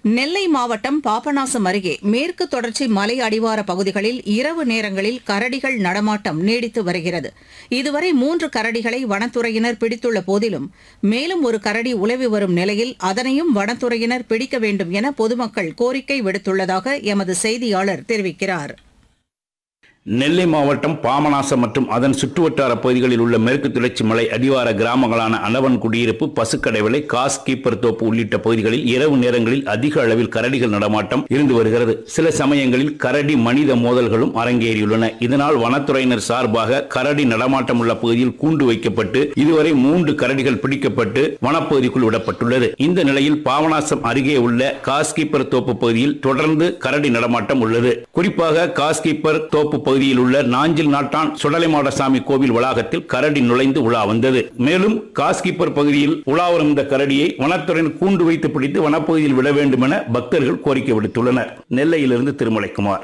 நெல்லை மாவட்டம் பாபநாசம் அருகே மேற்கு தொடர்ச்சி மலை அடிவார பகுதிகளில் இரவு நேரங்களில் கரடிகள் நடமாட்டம் நீடித்து வருகிறது இதுவரை மூன்று கரடிகளை வனத்துறையினர் பிடித்துள்ள போதிலும் மேலும் ஒரு கரடி உலவி வரும் நிலையில் அதனையும் வனத்துறையினர் பிடிக்க வேண்டும் என பொதுமக்கள் கோரிக்கை விடுத்துள்ளதாக எமது செய்தியாளர் தெரிவிக்கிறார் நெல்லை மாவட்டம் பாமநாசம் மற்றும் அதன் சுற்றுவட்டார பகுதிகளில் உள்ள மேற்கு தொடர்ச்சி மலை அடிவார கிராமங்களான அனவன் குடியிருப்பு பசுக்கடைவிலை காஸ் கீப்பர் தோப்பு உள்ளிட்ட பகுதிகளில் இரவு நேரங்களில் அதிக அளவில் கரடிகள் நடமாட்டம் இருந்து வருகிறது சில சமயங்களில் கரடி மனித மோதல்களும் அரங்கேறியுள்ளன இதனால் வனத்துறையினர் சார்பாக கரடி நடமாட்டம் உள்ள பகுதியில் கூண்டு வைக்கப்பட்டு இதுவரை மூன்று கரடிகள் பிடிக்கப்பட்டு வனப்பகுதிக்குள் விடப்பட்டுள்ளது இந்த நிலையில் பாபநாசம் அருகே உள்ள காஸ்கீப்பர் தோப்பு பகுதியில் தொடர்ந்து கரடி நடமாட்டம் உள்ளது குறிப்பாக காஸ்கீப்பர் தோப்பு பகுதியில் உள்ள நாஞ்சில் நாட்டான் சுடலைமாடசாமி கோவில் வளாகத்தில் கரடி நுழைந்து உலா வந்தது மேலும் காஸ்கீப்பர் பகுதியில் உலா வரும் இந்த கரடியை வனத்துறையினர் கூண்டு வைத்து பிடித்து வனப்பகுதியில் விட வேண்டும் என பக்தர்கள் கோரிக்கை விடுத்துள்ளனர் நெல்லையிலிருந்து திருமலைக்குமார்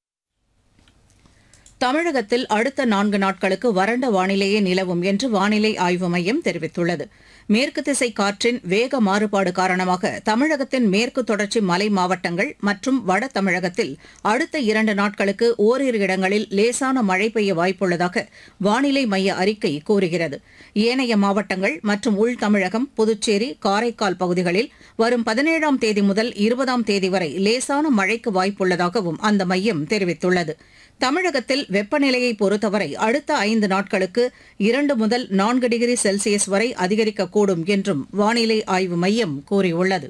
தமிழகத்தில் அடுத்த நான்கு நாட்களுக்கு வறண்ட வானிலையே நிலவும் என்று வானிலை ஆய்வு மையம் தெரிவித்துள்ளது மேற்கு திசை காற்றின் வேக மாறுபாடு காரணமாக தமிழகத்தின் மேற்கு தொடர்ச்சி மலை மாவட்டங்கள் மற்றும் வட தமிழகத்தில் அடுத்த இரண்டு நாட்களுக்கு ஓரிரு இடங்களில் லேசான மழை பெய்ய வாய்ப்புள்ளதாக வானிலை மைய அறிக்கை கூறுகிறது ஏனைய மாவட்டங்கள் மற்றும் உள் தமிழகம் புதுச்சேரி காரைக்கால் பகுதிகளில் வரும் பதினேழாம் தேதி முதல் இருபதாம் தேதி வரை லேசான மழைக்கு வாய்ப்புள்ளதாகவும் அந்த மையம் தெரிவித்துள்ளது தமிழகத்தில் வெப்பநிலையை பொறுத்தவரை அடுத்த ஐந்து நாட்களுக்கு இரண்டு முதல் நான்கு டிகிரி செல்சியஸ் வரை அதிகரிக்கக்கூடும் என்றும் வானிலை ஆய்வு மையம் கூறியுள்ளது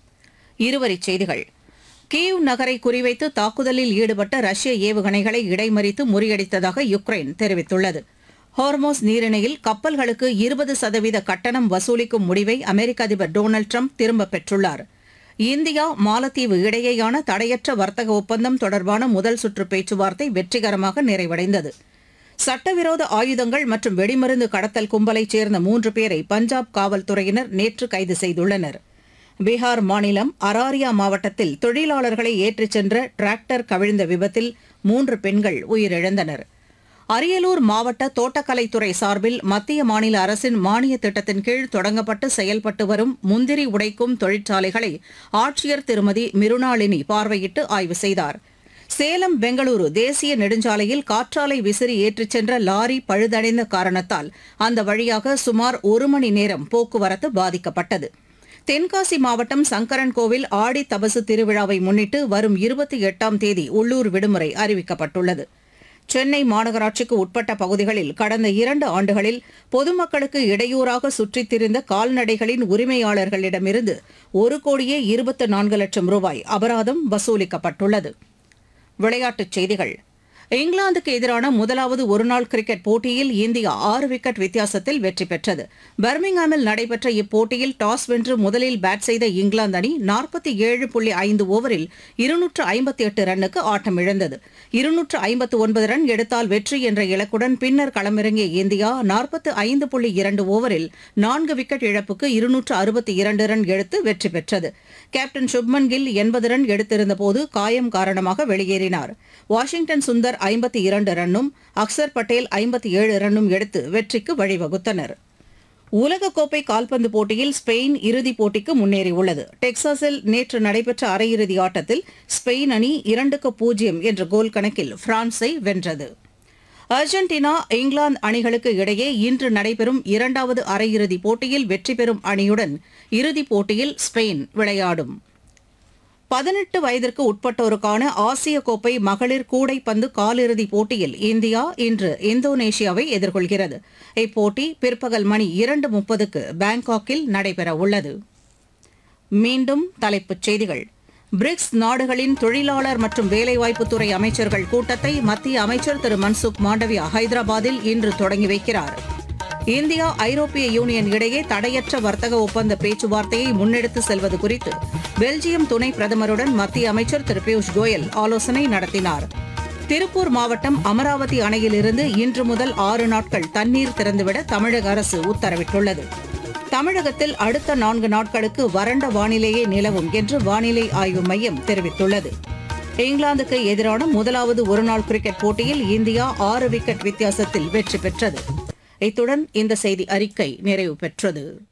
இருவரிச் செய்திகள் கீவ் நகரை குறிவைத்து தாக்குதலில் ஈடுபட்ட ரஷ்ய ஏவுகணைகளை இடைமறித்து முறியடித்ததாக யுக்ரைன் தெரிவித்துள்ளது ஹார்மோஸ் நீரிணையில் கப்பல்களுக்கு இருபது சதவீத கட்டணம் வசூலிக்கும் முடிவை அமெரிக்க அதிபர் டொனால்டு ட்ரம்ப் திரும்பப் பெற்றுள்ளார் இந்தியா மாலத்தீவு இடையேயான தடையற்ற வர்த்தக ஒப்பந்தம் தொடர்பான முதல் சுற்று பேச்சுவார்த்தை வெற்றிகரமாக நிறைவடைந்தது சட்டவிரோத ஆயுதங்கள் மற்றும் வெடிமருந்து கடத்தல் கும்பலைச் சேர்ந்த மூன்று பேரை பஞ்சாப் காவல்துறையினர் நேற்று கைது செய்துள்ளனர் பீகார் மாநிலம் அராரியா மாவட்டத்தில் தொழிலாளர்களை ஏற்றிச் சென்ற டிராக்டர் கவிழ்ந்த விபத்தில் மூன்று பெண்கள் உயிரிழந்தனர் அரியலூர் மாவட்ட தோட்டக்கலைத்துறை சார்பில் மத்திய மாநில அரசின் மானிய திட்டத்தின் கீழ் தொடங்கப்பட்டு செயல்பட்டு வரும் முந்திரி உடைக்கும் தொழிற்சாலைகளை ஆட்சியர் திருமதி மிருணாளினி பார்வையிட்டு ஆய்வு செய்தார் சேலம் பெங்களூரு தேசிய நெடுஞ்சாலையில் காற்றாலை விசிறி ஏற்றிச் சென்ற லாரி பழுதடைந்த காரணத்தால் அந்த வழியாக சுமார் ஒரு மணி நேரம் போக்குவரத்து பாதிக்கப்பட்டது தென்காசி மாவட்டம் சங்கரன் கோவில் ஆடி தபசு திருவிழாவை முன்னிட்டு வரும் இருபத்தி எட்டாம் தேதி உள்ளூர் விடுமுறை அறிவிக்கப்பட்டுள்ளது சென்னை மாநகராட்சிக்கு உட்பட்ட பகுதிகளில் கடந்த இரண்டு ஆண்டுகளில் பொதுமக்களுக்கு இடையூறாக சுற்றித் திரிந்த கால்நடைகளின் உரிமையாளர்களிடமிருந்து ஒரு கோடியே இருபத்து நான்கு லட்சம் ரூபாய் அபராதம் வசூலிக்கப்பட்டுள்ளது விளையாட்டுச் செய்திகள் இங்கிலாந்துக்கு எதிரான முதலாவது ஒருநாள் கிரிக்கெட் போட்டியில் இந்தியா ஆறு விக்கெட் வித்தியாசத்தில் வெற்றி பெற்றது பர்மிங்ஹாமில் நடைபெற்ற இப்போட்டியில் டாஸ் வென்று முதலில் பேட் செய்த இங்கிலாந்து அணி நாற்பத்தி ஏழு புள்ளி ஐந்து ஓவரில் இருநூற்று ஐம்பத்தி எட்டு ரன்னுக்கு ஆட்டம் இழந்தது இருநூற்று ஐம்பத்து ஒன்பது ரன் எடுத்தால் வெற்றி என்ற இலக்குடன் பின்னர் களமிறங்கிய இந்தியா நாற்பத்து ஐந்து புள்ளி இரண்டு ஓவரில் நான்கு விக்கெட் இழப்புக்கு இருநூற்று அறுபத்தி இரண்டு ரன் எடுத்து வெற்றி பெற்றது கேப்டன் சுப்மன் கில் எண்பது ரன் எடுத்திருந்தபோது காயம் காரணமாக வெளியேறினார் வாஷிங்டன் சுந்தர் ஐம்பத்தி இரண்டு ரன்னும் அக்சர் பட்டேல் ஐம்பத்தி ஏழு ரன்னும் எடுத்து வெற்றிக்கு வழிவகுத்தனர் உலகக்கோப்பை கால்பந்து போட்டியில் ஸ்பெயின் இறுதிப் போட்டிக்கு முன்னேறியுள்ளது டெக்சாஸில் நேற்று நடைபெற்ற அரையிறுதி ஆட்டத்தில் ஸ்பெயின் அணி இரண்டுக்கு பூஜ்ஜியம் என்ற கோல் கணக்கில் பிரான்ஸை வென்றது அர்ஜென்டினா இங்கிலாந்து அணிகளுக்கு இடையே இன்று நடைபெறும் இரண்டாவது அரையிறுதிப் போட்டியில் வெற்றி பெறும் அணியுடன் இறுதிப் போட்டியில் ஸ்பெயின் விளையாடும் பதினெட்டு வயதிற்கு உட்பட்டோருக்கான ஆசிய கோப்பை மகளிர் கூடைப்பந்து காலிறுதிப் போட்டியில் இந்தியா இன்று இந்தோனேஷியாவை எதிர்கொள்கிறது இப்போட்டி பிற்பகல் மணி இரண்டு முப்பதுக்கு பாங்காக்கில் நடைபெறவுள்ளது மீண்டும் தலைப்புச் செய்திகள் பிரிக்ஸ் நாடுகளின் தொழிலாளர் மற்றும் வேலைவாய்ப்புத்துறை அமைச்சர்கள் கூட்டத்தை மத்திய அமைச்சர் திரு மன்சுக் மாண்டவியா ஹைதராபாத்தில் இன்று தொடங்கி வைக்கிறார் இந்தியா ஐரோப்பிய யூனியன் இடையே தடையற்ற வர்த்தக ஒப்பந்த பேச்சுவார்த்தையை முன்னெடுத்து செல்வது குறித்து பெல்ஜியம் துணை பிரதமருடன் மத்திய அமைச்சர் திரு பியூஷ் கோயல் ஆலோசனை நடத்தினார் திருப்பூர் மாவட்டம் அமராவதி அணையிலிருந்து இன்று முதல் ஆறு நாட்கள் தண்ணீர் திறந்துவிட தமிழக அரசு உத்தரவிட்டுள்ளது தமிழகத்தில் அடுத்த நான்கு நாட்களுக்கு வறண்ட வானிலையே நிலவும் என்று வானிலை ஆய்வு மையம் தெரிவித்துள்ளது இங்கிலாந்துக்கு எதிரான முதலாவது ஒருநாள் கிரிக்கெட் போட்டியில் இந்தியா ஆறு விக்கெட் வித்தியாசத்தில் வெற்றி பெற்றது இத்துடன் இந்த செய்தி அறிக்கை நிறைவு பெற்றது